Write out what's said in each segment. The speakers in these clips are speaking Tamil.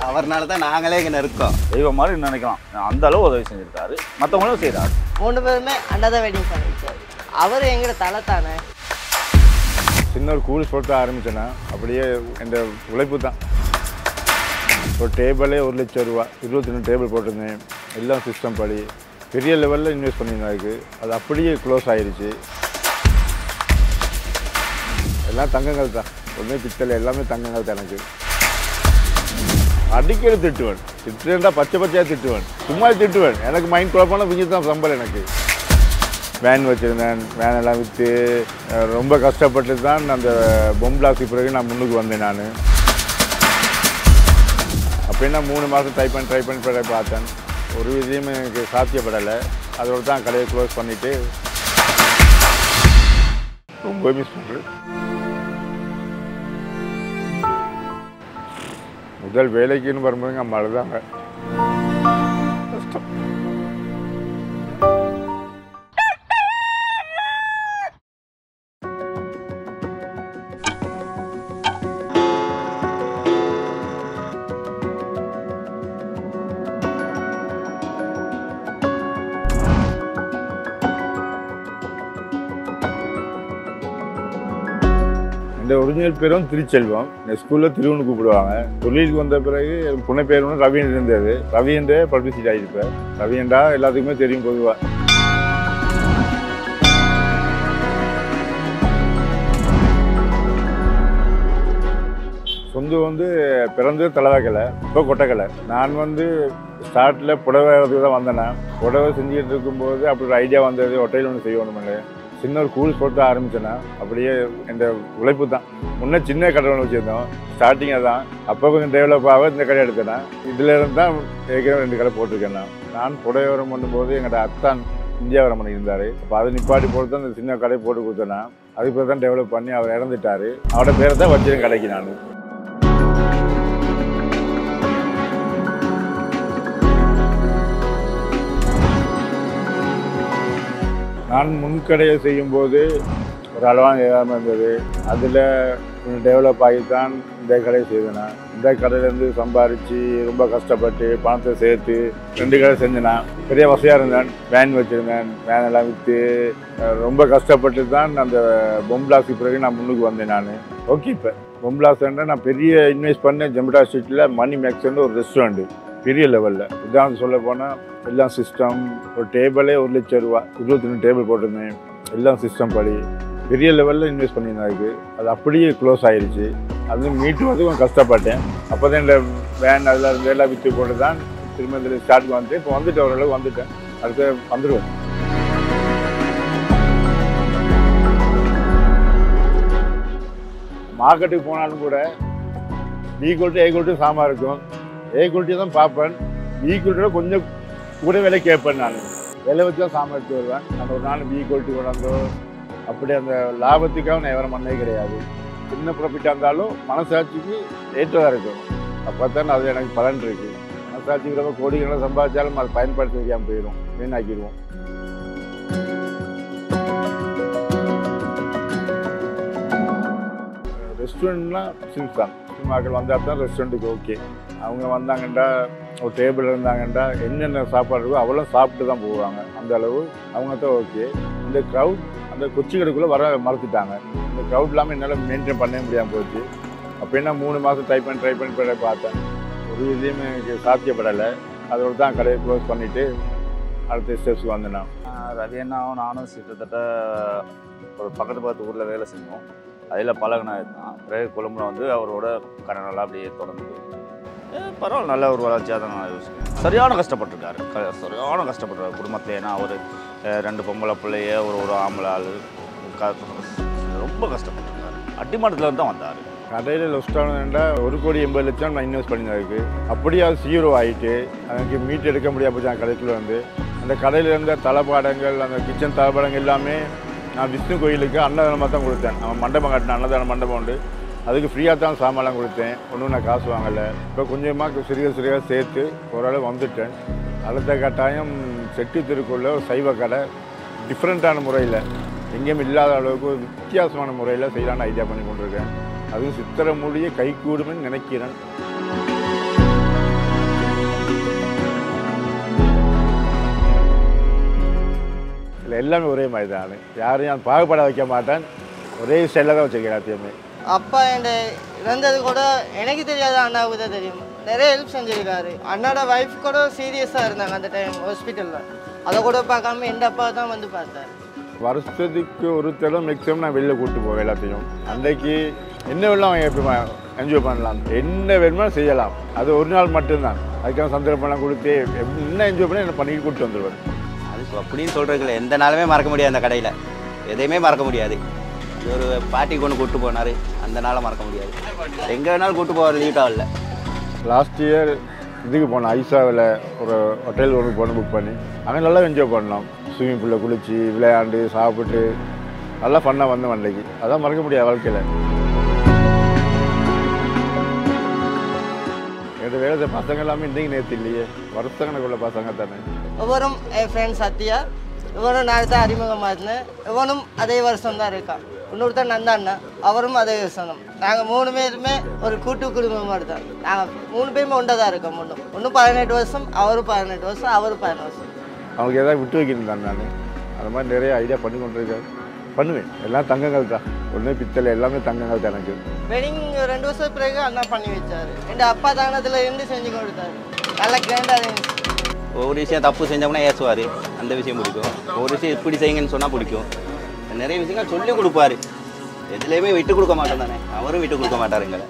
அவர்னால தான் நாங்களே இங்கே இருக்கோம் தெய்வம் மாதிரி நினைக்கலாம் அந்த அளவு உதவி செஞ்சிருக்காரு மற்றவங்களும் செய்கிறாரு மூணு பேருமே அண்டர் வெட்டிங் பண்ணிருக்காரு அவர் எங்கட தலை தானே சின்ன ஒரு கூலி பொறுத்த ஆரம்பிச்சேன்னா அப்படியே என் உழைப்பு தான் ஒரு டேபிளே ஒரு லட்சம் ரூபா இருபத்தி ரெண்டு டேபிள் போட்டிருந்தேன் எல்லாம் சிஸ்டம் படி பெரிய லெவலில் இன்வெஸ்ட் பண்ணியிருந்தாருக்கு அது அப்படியே க்ளோஸ் ஆயிருச்சு எல்லாம் தங்கங்கள் தான் ஒன்றே பித்தளை எல்லாமே தங்கங்கள் தான் எனக்கு அடிக்கடி திட்டுவேன் திட்டுவேன்டா பச்சை பச்சையாக திட்டுவேன் சும்மா திட்டுவேன் எனக்கு மைண்ட் குழப்பம்னா விஜய் தான் சம்பளம் எனக்கு வேன் வச்சுருந்தேன் வேன் எல்லாம் விற்று ரொம்ப கஷ்டப்பட்டு தான் அந்த பொம்பிளாக்கு பிறகு நான் முன்னுக்கு வந்தேன் நான் அப்படின்னா மூணு மாதம் ட்ரை பண்ணி ட்ரை பண்ணி ட்ரை பார்த்தேன் ஒரு விதையும் எனக்கு சாத்தியப்படலை அதோட தான் கடையை க்ளோஸ் பண்ணிவிட்டு ரொம்ப மிஸ் பண்ணுறேன் முதல் வேலைக்குன்னு வரும்போது அம்மா அழுதாங்க கஷ்டம் இந்த ஒரிஜினல் பேரும் திருச்செல்வம் இந்த ஸ்கூலில் திருவனு கூப்பிடுவாங்க தொழிலுக்கு வந்த பிறகு என் புனை பேர் ஒன்று ரவீன் இருந்தது ரவீன்றே பப்ளிசிட்டி ஆகிருப்பேன் ரவீன்றா எல்லாத்துக்குமே தெரியும் பொதுவாக சொந்த வந்து பிறந்தது தலைவாக்கலை இப்போ கொட்டக்கலை நான் வந்து ஸ்டார்ட்டில் புடவை தான் வந்தேன் புடவை செஞ்சுக்கிட்டு இருக்கும்போது அப்படி ஒரு ஐடியா வந்தது ஒட்டையில் ஒன்று செய்யணும்னு சின்ன ஒரு கூல் போட்டு ஆரம்பிச்சேன்னா அப்படியே இந்த உழைப்பு தான் முன்னே சின்ன கடை ஒன்று வச்சுருந்தோம் ஸ்டார்டிங்காக தான் அப்போ கொஞ்சம் டெவலப் ஆக இந்த கடை எடுத்தேன் இதில் இருந்து தான் ஏற்கனவே ரெண்டு கடை போட்டிருக்கேன் நான் நான் புடவைவரம் பண்ணும்போது எங்களோட அத்தான் இந்தியாவரம் பண்ணி இருந்தார் அப்போ அதை நிப்பாட்டி போட்டு தான் இந்த சின்ன கடை போட்டு கொடுத்தேன் அதுக்கு பிறகு தான் டெவலப் பண்ணி அவர் இறந்துட்டார் அவரோட பேரை தான் வச்சிருக்கேன் கடைக்கு நான் நான் முன்கடையை செய்யும்போது ஒரு அளவான ஏகாமல் இருந்தது அதில் கொஞ்சம் டெவலப் ஆகி தான் இந்த கடையை செய்தேன் இந்த கடையிலேருந்து சம்பாரித்து ரொம்ப கஷ்டப்பட்டு பணத்தை சேர்த்து ரெண்டு கடை செஞ்சேன் பெரிய வசதியாக இருந்தேன் வேன் வச்சுருந்தேன் வேன் எல்லாம் விற்று ரொம்ப கஷ்டப்பட்டு தான் அந்த பொம்பிளாஸுக்கு பிறகு நான் முன்னுக்கு வந்தேன் நான் ஓகே இப்போ பொம்பிளாஸ்ன்ற நான் பெரிய இன்வெஸ்ட் பண்ணேன் ஜெம்படா ஸ்ட்ரீட்டில் மணி மேக்ஸ்ன்னு ஒரு ரெஸ்டாரண்ட்டு பெரிய லெவலில் உதாரணம் சொல்ல போனால் எல்லாம் சிஸ்டம் ஒரு டேபிளே ஒரு லட்சம் ரூபா இருபத்தி ரெண்டு டேபிள் போட்டிருந்தேன் எல்லாம் சிஸ்டம் படி பெரிய லெவலில் இன்வெஸ்ட் பண்ணியிருந்தாருக்கு அது அப்படியே க்ளோஸ் ஆயிருச்சு அது மீட்டு வந்து கொஞ்சம் கஷ்டப்பட்டேன் அப்போ தான் இந்த வேன் அதில் இருந்து எல்லாம் விற்று போட்டு தான் திரும்ப இந்த ஸ்டார்ட் வந்து இப்போ வந்துட்டு ஓரளவுக்கு வந்துட்டேன் அடுத்து வந்துடுவேன் மார்க்கெட்டுக்கு போனாலும் கூட பி குவாலிட்டி ஏ குவாலிட்டி சாமா இருக்கும் ஏ குவாலிட்டி தான் பார்ப்பேன் பி குவாலிட்டியோட கொஞ்சம் கூட விலை கேட்பேன் நான் விலை வச்சு தான் சாமான் எடுத்து வருவேன் அந்த ஒரு நாள் பி குவாலிட்டி கொண்டாந்தோ அப்படி அந்த லாபத்துக்காக நான் எவரும் பண்ணவே கிடையாது சின்ன ப்ராஃபிட்டாக இருந்தாலும் மனசாட்சிக்கு ஏற்றதாக இருக்கும் அப்போ தான் அது எனக்கு பலன் இருக்கு மனசாட்சிக்கு ரொம்ப கோடிகளை சம்பாதிச்சாலும் அதை பயன்படுத்த முடியாமல் போயிடும் வீணாக்கிடுவோம் ரெஸ்டாரண்ட்லாம் சின்ஸ் தான் சினிமாக்கள் வந்தால் தான் ரெஸ்டாரண்ட்டுக்கு ஓகே அவங்க வந்தாங்கண்டா ஒரு டேபிள் இருந்தாங்கண்டா என்னென்ன சாப்பாடு இருக்கோ அவ்வளோ சாப்பிட்டு தான் போவாங்க அந்த அளவு அவங்க தான் ஓகே இந்த க்ரௌட் அந்த கொச்சி கடைக்குள்ளே வர மறந்துட்டாங்க இந்த க்ரௌட் இல்லாமல் என்னால் மெயின்டைன் பண்ணவே முடியாமல் போச்சு அப்போ என்ன மூணு மாதம் ட்ரை பண்ணி ட்ரை பண்ணி ட்ரை பார்த்தேன் ஒரு இதுலேயுமே எனக்கு சாத்தியப்படலை அதோட தான் கடையை க்ளோஸ் பண்ணிவிட்டு அடுத்த ஸ்டெப்ஸ்க்கு வந்தேன் நான் ஆஹ் ரவி அண்ணாவும் நானும் கிட்டத்தட்ட ஒரு பக்கத்து பக்கத்து ஊரில் வேலை செஞ்சோம் அதில் பழகினது தான் பிறகு கொழும்புல வந்து அவரோட கடை நல்லா அப்படியே தொடர்ந்து அஹ் பரவாயில்ல நல்ல ஒரு வளர்ச்சியாக தான் நான் யோசிக்கிறேன் சரியான கஷ்டப்பட்டிருக்காரு க- சரியான கஷ்டப்பட்டிருக்காரு குடும்பத்தில் ஏன்னா அவர் ரெண்டு பொம்பளை பிள்ளைய ஒரு ஒரு ஆம்பளை ஆள் க- ரொம்ப கஷ்டப்பட்டிருக்காரு அட்டிமட்டத்தில் தான் வந்தார் கடையில் லொஸ்ட் ஆனதுண்டா ஒரு கோடி எண்பது லட்சம் நான் இன்வெஸ்ட் பண்ணியிருக்கு அப்படியே அது ஜீரோ ஆகிட்டு எனக்கு மீட் எடுக்க முடியாம போச்சு அந்த கடைக்குள்ள வந்து அந்த கடையில் இருந்த தளபாடங்கள் அந்த கிச்சன் தளபாடங்கள் எல்லாமே நான் விஷ்ணு கோயிலுக்கு அன்னதானமாக தான் கொடுத்தேன் அவன் மண்டபம் கட்டின அன்னதான மண்டபம் உண்டு அதுக்கு ஃப்ரீயாக தான் சாமான்லாம் கொடுத்தேன் ஒன்றும் நான் காசு வாங்கலை இப்போ கொஞ்சமாக சிறிய சிறிய சேர்த்து ஓரளவு வந்துட்டேன் அடுத்த கட்டாயம் செட்டி திருக்குள்ள ஒரு சைவ கடை டிஃப்ரெண்ட்டான முறையில் எங்கேயும் இல்லாத அளவுக்கு ஒரு வித்தியாசமான முறையில் செய்யலான்னு ஐடியா பண்ணி கொண்டிருக்கேன் அதுவும் சித்திரை மொழியை கைகூடும்னு நினைக்கிறேன் இல்லை எல்லாமே ஒரே மாதிரி தான் யாரையும் நான் பாகுபாட வைக்க மாட்டேன் ஒரே ஸ்டைலில் தான் வச்சுருக்கேன் எல்லாத்தையுமே அப்பா என் இறந்தது கூட எனக்கு தெரியாத அண்ணாவுக்கு தான் தெரியும் நிறைய ஹெல்ப் செஞ்சிருக்காரு அண்ணாட ஒய்ஃப் கூட சீரியஸாக இருந்தாங்க அந்த டைம் ஹாஸ்பிட்டலில் அதை கூட பார்க்காம எந்த அப்பா தான் வந்து பார்த்தாரு வருஷத்துக்கு ஒரு தடவை மேக்ஸிமம் நான் வெளியில் கூப்பிட்டு போவேன் எல்லாத்தையும் அன்றைக்கு என்ன வேணாலும் அவன் எப்படி என்ஜாய் பண்ணலாம் என்ன வேணுமோ செய்யலாம் அது ஒரு நாள் மட்டும்தான் அதுக்கான சந்தர்ப்பம்லாம் கொடுத்து எப்படி- என்ன என்ஜாய் பண்ணி என்ன பண்ணிட்டு கூப்பிட்டு வந்துடுவேன் அது சொ- அப்படின்னு சொல்கிறதுல எந்த நாளுமே மறக்க முடியாது அந்த கடையில் எதையுமே மறக்க முடியாது இது ஒரு பாட்டிக்கு ஒன்று கூப்பிட்டு போனார் அந்த நாளை மறக்க முடியாது எங்கே வேணாலும் கூப்பிட்டு போவார் லீவ் ஆகல லாஸ்ட் இயர் இதுக்கு போனோம் ஐசாவில் ஒரு ஹோட்டல் ஒன்று போன புக் பண்ணி அங்கே நல்லா என்ஜாய் பண்ணோம் ஸ்விம்மிங் பூலில் குளிச்சு விளையாண்டு சாப்பிட்டு நல்லா ஃபன்னாக வந்தோம் அன்றைக்கு அதான் மறக்க முடியாது வாழ்க்கையில் என்னோட வேலை செய்ற பசங்க எல்லாமே இன்றைக்கு நேற்று இல்லையே வருஷக்கணக்குள்ள பசங்க தானே இவரும் என் ஃப்ரெண்ட் சத்யா இவரும் நான் தான் அறிமுகமாக இருந்தேன் இவனும் அதே வருஷம் தான் இருக்கான் இன்னொருத்தர் நந்தா அண்ணன் அவரும் அதே வருஷம் தான் நாங்கள் மூணு பேருமே ஒரு கூட்டு குடும்பம் மாதிரி தான் நாங்கள் மூணு பேருமே ஒன்றா தான் இருக்கோம் ஒன்றும் ஒன்றும் பதினெட்டு வருஷம் அவரும் பதினெட்டு வருஷம் அவரும் பதினெட்டு வருஷம் அவங்களுக்கு ஏதாவது விட்டு வைக்கணும் தான் நான் அந்த மாதிரி நிறைய ஐடியா பண்ணி கொண்டிருக்கேன் பண்ணுவேன் எல்லாம் தங்கங்கள் தான் ஒன்று பித்தளை எல்லாமே தங்கங்கள் தான் எனக்கு வெட்டிங் ரெண்டு வருஷம் பிறகு அண்ணா பண்ணி வச்சாரு என் அப்பா தானத்தில் இருந்து செஞ்சு கொடுத்தாரு நல்லா கிராண்டாக இருந்துச்சு ஒவ்வொரு விஷயம் தப்பு செஞ்சோம்னா ஏசுவார் அந்த விஷயம் பிடிக்கும் ஒவ்வொரு விஷயம் இப்படி செய்யுங்கன்னு சொன்னால் பிடிக்கும் நிறைய விஷயங்கள் சொல்லி கொடுப்பாரு எதுலேயுமே விட்டு கொடுக்க மாட்டோம் தானே அவரும் விட்டு கொடுக்க மாட்டார் எங்களை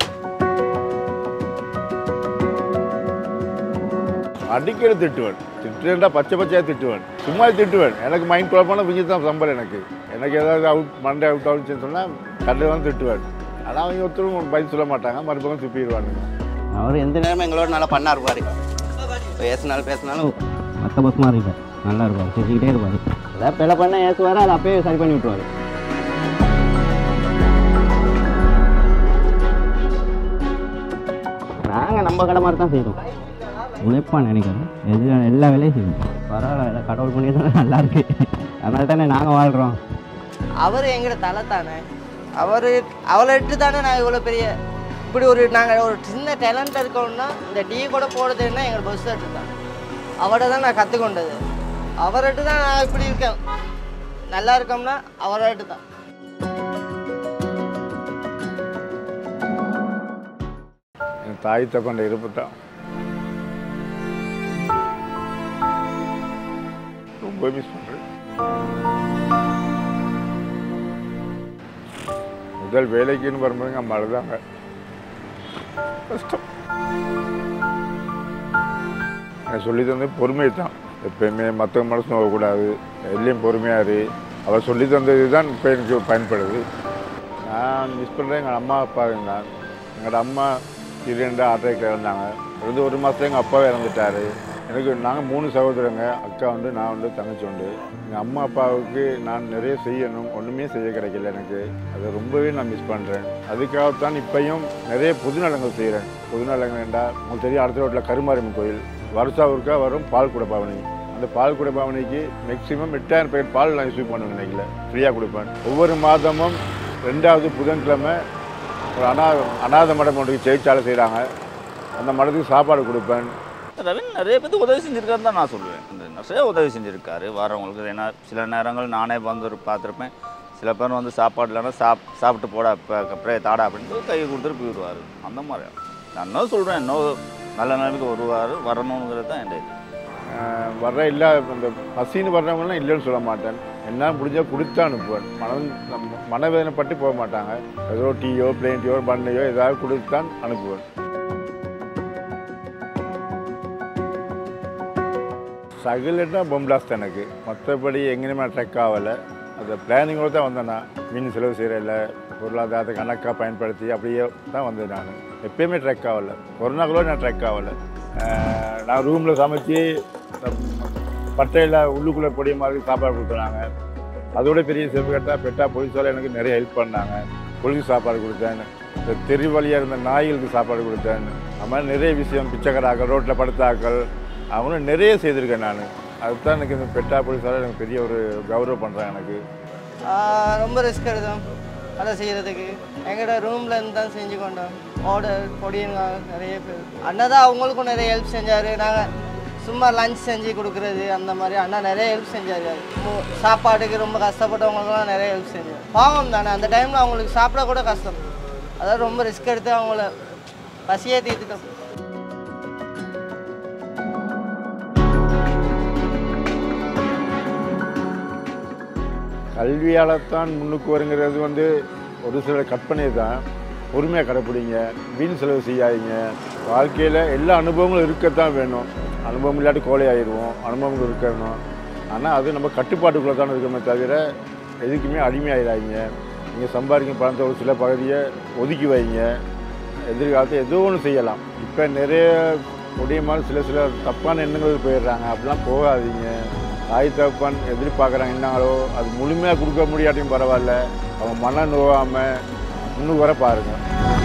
அடிக்கடி திட்டுவேன் திட்டுறேன்டா பச்சை பச்சையாக திட்டுவேன் சும்மா திட்டுவேன் எனக்கு மைண்ட் குழப்பம்னா விஜய் தான் சம்பளம் எனக்கு எனக்கு ஏதாவது அவுட் மண்டே அவுட் ஆகுச்சுன்னு சொன்னால் கடையில் தான் திட்டுவேன் ஆனால் அவங்க ஒருத்தரும் பதில் சொல்ல மாட்டாங்க மறுபக்கம் துப்பிடுவானுங்க அவர் எந்த நேரமும் எங்களோட நல்லா பண்ணா இருப்பார் பேசினாலும் பேசினாலும் மற்ற பஸ் மாதிரி இருப்பார் நல்லா இருப்பார் சிரிச்சுக்கிட்டே இருப்பார் ஏதாவது பிழை பண்ண ஏசுவார் அதை அப்பயே சரி பண்ணி விட்டுருவார் நாங்கள் நம்ம கடை மாதிரி தான் செய்கிறோம் உழைப்பான் நினைக்கிறோம் எது எல்லா வேலையும் செய்வோம் பரவாயில்ல கடவுள் பண்ணி தான் நல்லா இருக்கு அதனால தானே நாங்கள் வாழ்கிறோம் அவர் எங்கட தலை தானே அவர் அவளை இட்டு தானே நான் இவ்வளோ பெரிய இப்படி ஒரு நாங்கள் ஒரு சின்ன டேலண்ட் இருக்கோம்னா இந்த டீ கூட போடுறதுன்னா எங்கள் பஸ் எட்டு தான் அவரை தான் நான் கற்றுக்கொண்டது அவர்கிட்ட தான் நான் இப்படி இருக்கேன் நல்லா இருக்கோம்னா அவர்கிட்ட தான் என் தாய் தக்கொண்ட இருப்பு தான் ரொம்ப மிஸ் பண்ணுறேன் முதல் வேலைக்குன்னு வரும்போது எங்கள் அம்மா அழுதாங்க கஷ்டம் எனக்கு சொல்லி தந்தது பொறுமை தான் எப்பயுமே மற்றவங்க மனசு நோக்கக்கூடாது எதுலேயும் பொறுமையாக இரு அவள் சொல்லி தந்தது தான் இப்போ எனக்கு பயன்படுது நான் மிஸ் பண்ணுறேன் எங்கள் அம்மா அப்பா தான் எங்களோட அம்மா இரண்டு ஆட்டோக்கில் இருந்தாங்க இருந்து ஒரு மாதத்துல எங்கள் அப்பாவே இறந்துட்டார் எனக்கு நாங்கள் மூணு சகோதரங்க அக்கா உண்டு நான் உண்டு தங்கச்சி உண்டு எங்கள் அம்மா அப்பாவுக்கு நான் நிறைய செய்யணும் ஒன்றுமே செய்ய கிடைக்கல எனக்கு அதை ரொம்பவே நான் மிஸ் பண்ணுறேன் அதுக்காகத்தான் இப்பயும் நிறைய பொது நலங்கள் செய்கிறேன் பொது நலங்கள் என்றால் உங்களுக்கு தெரியும் அடுத்த ரோட்டில் கருமாரியம்மன் கோயில் வருஷாவுக்கா வரும் பால் குட பவனி அந்த பால் குட பவனிக்கு மேக்ஸிமம் எட்டாயிரம் பேர் பால் நான் யூஸ் பண்ணுவேன் நினைக்கல ஃப்ரீயாக கொடுப்பேன் ஒவ்வொரு மாதமும் ரெண்டாவது புதன்கிழமை ஒரு அனா அநாத மடம் ஒன்றுக்கு ஜெயிச்சாலை செய்கிறாங்க அந்த மடத்துக்கு சாப்பாடு கொடுப்பேன் ரவீன் நிறைய பேருக்கு உதவி செஞ்சிருக்காருன்னு தான் நான் சொல்லுவேன் இந்த நிறைய உதவி செஞ்சுருக்காரு வரவங்களுக்கு ஏன்னா சில நேரங்கள் நானே வந்து பார்த்துருப்பேன் சில பேர் வந்து சாப்பாடு இல்லைன்னா சாப் சாப்பிட்டு போடா இப்போ அப்புறம் தாடா அப்படின்ட்டு கை கொடுத்துட்டு போயிடுவார் அந்த மாதிரி நான் இன்னும் சொல்கிறேன் இன்னும் நல்ல நிலைமைக்கு வருவார் வரணுங்கிறது தான் என் இது அஹ் வர்ற இல்லை இந்த பசின்னு வர்றவங்களாம் இல்லைன்னு சொல்ல மாட்டேன் எல்லாம் முடிஞ்சா கொடுத்தா அனுப்புவேன் மனம் நம்ம மனவேதனைப்பட்டு போக மாட்டாங்க ஏதோ டீயோ பிளேன் டீயோ பண்ணையோ ஏதாவது கொடுத்தான் அனுப்புவேன் சகலட்டா பொம்பிளாஸ்ட் எனக்கு மற்றபடி எங்கேயுமே ட்ரெக் ஆகலை அந்த பிளானிங்கோடு தான் வந்தேன் நான் மீன் செலவு செய்கிறதில்ல பொருளாதாரத்தை கணக்காக பயன்படுத்தி அப்படியே தான் வந்தேன் நான் எப்பயுமே ட்ரெக் ஆகலை கொரோனா கூட நான் ட்ரெக் ஆகலை அஹ் நான் ரூமில் சமைச்சு பட்டையில் உள்ளுக்குள்ளே பொடிய மாதிரி சாப்பாடு கொடுத்துனாங்க அதோட பெரிய செப்பு கட்டா பெட்டா போலீஸால் எனக்கு நிறைய ஹெல்ப் பண்ணாங்க போலீஸ் சாப்பாடு கொடுத்தேன் இந்த தெரு வழியாக இருந்த நாய்களுக்கு சாப்பாடு கொடுத்தேன் அது மாதிரி நிறைய விஷயம் பிச்சைக்கடாக்கள் ரோட்டில் படுத்தாக்கள் அவங்களும் நிறைய செய்திருக்கேன் நான் அதுதான் எனக்கு இந்த பெட்டா போலீஸால் எனக்கு பெரிய ஒரு கௌரவம் பண்ணுறேன் எனக்கு ஆஹ் ரொம்ப ரிஸ்க் எடுத்தோம் அதை செய்கிறதுக்கு எங்களோட ரூமில் இருந்து தான் செஞ்சு கொண்டோம் ஆர்டர் பொடியங்க நிறைய பேர் அண்ணா தான் அவங்களுக்கும் நிறைய ஹெல்ப் செஞ்சார் நாங்கள் சும்மா லஞ்ச் செஞ்சு கொடுக்குறது அந்த மாதிரி அண்ணா நிறைய ஹெல்ப் செஞ்சார் மு- சாப்பாட்டுக்கு ரொம்ப கஷ்டப்பட்டவங்களுக்குலாம் நிறைய ஹெல்ப் செஞ்சார் பாவம் தானே அந்த டைமில் அவங்களுக்கு சாப்பிட கூட கஷ்டம் அதாவது ரொம்ப ரிஸ்க் எடுத்து அவங்கள பசியே தீர்த்துட்டோம் கல்வியால் தான் முன்னுக்கு வருங்கிறது வந்து ஒரு சில கற்பனை தான் பொறுமையாக கடைப்பிடிங்க வீண் செலவு செய்யாதீங்க வாழ்க்கையில் எல்லா அனுபவங்களும் இருக்கத்தான் வேணும் அனுபவம் இல்லாட்டி கோழை ஆயிடுவோம் அனுபவங்கள் இருக்கணும் ஆனால் அது நம்ம கட்டுப்பாட்டுக்குள்ளே தான் இருக்கணுமே தவிர எதுக்குமே அடிமையாயிடாதீங்க நீங்கள் சம்பாதிக்கும் பணத்தை ஒரு சில பகுதியை ஒதுக்கி வைங்க எதிர்காலத்தில் ஏதோ ஒன்று செய்யலாம் இப்போ நிறைய முடியுமான சில சில தப்பான எண்ணங்கள் போயிடுறாங்க அப்படிலாம் போகாதீங்க தாய் தகப்பன் எதிர்பார்க்குறாங்க என்னங்களோ அது முழுமையாக கொடுக்க முடியாட்டியும் பரவாயில்ல அவங்க மன நோகாமல் முன்னுக்கு வர பாருங்கள்